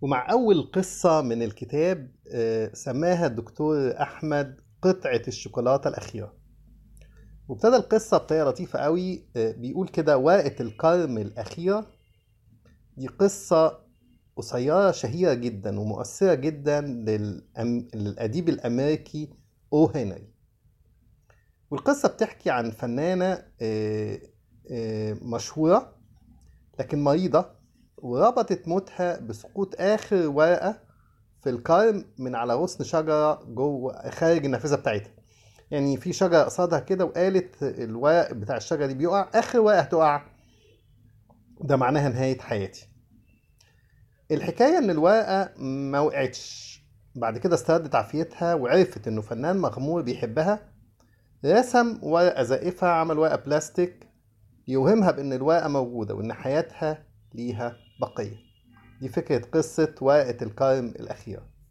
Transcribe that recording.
ومع أول قصة من الكتاب آه، سماها الدكتور أحمد قطعة الشوكولاتة الأخيرة وابتدى القصة بطريقة لطيفة قوي آه، بيقول كده ورقة الكرم الأخيرة دي قصة قصيرة شهيرة جدا ومؤثرة جدا للأم... للأديب الأمريكي أو هنري والقصة بتحكي عن فنانة آه، آه، مشهورة لكن مريضة وربطت موتها بسقوط آخر ورقة في الكرم من على غصن شجرة جوه خارج النافذة بتاعتها يعني في شجرة قصادها كده وقالت الورق بتاع الشجرة دي بيقع آخر ورقة هتقع ده معناها نهاية حياتي الحكاية إن الورقة ما وقعتش بعد كده استردت عافيتها وعرفت إنه فنان مغمور بيحبها رسم ورقة زائفة عمل ورقة بلاستيك يوهمها بإن الورقة موجودة وإن حياتها ليها بقية دي فكرة قصة ورقة الكرم الأخيرة